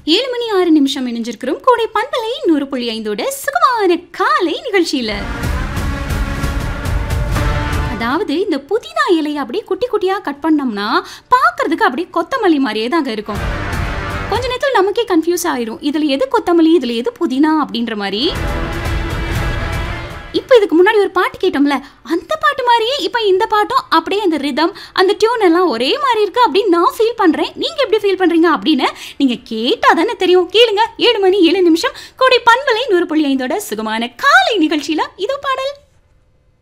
ஏழு மணி ஆறு நிமிஷம் இணைஞ்சிருக்கிறோம் கோடை பண்பலை நூறு புள்ளி ஐந்தோட சுகமான காலை நிகழ்ச்சியில அதாவது இந்த புதினா இலையை அப்படியே குட்டி குட்டியா கட் பண்ணோம்னா பார்க்கிறதுக்கு அப்படியே கொத்தமல்லி மாதிரியே தாங்க இருக்கும் கொஞ்ச நேரத்தில் நமக்கே கன்ஃபியூஸ் ஆயிரும் இதுல எது கொத்தமல்லி இதுல எது புதினா அப்படின்ற மாதிரி இப்போ இதுக்கு முன்னாடி ஒரு பாட்டு கேட்டோம்ல அந்த பாட்டு மாதிரியே இப்போ இந்த பாட்டும் அப்படியே அந்த ரிதம் அந்த டியூன் எல்லாம் ஒரே மாதிரி இருக்கு அப்படின்னு நான் ஃபீல் பண்றேன் நீங்க எப்படி ஃபீல் பண்றீங்க அப்படின்னு நீங்க கேட்டா தானே தெரியும் கேளுங்க ஏழு மணி ஏழு நிமிஷம் கோடை பண்பலை நூறு புள்ளி ஐந்தோட சுகமான காலை நிகழ்ச்சியில இதோ பாடல்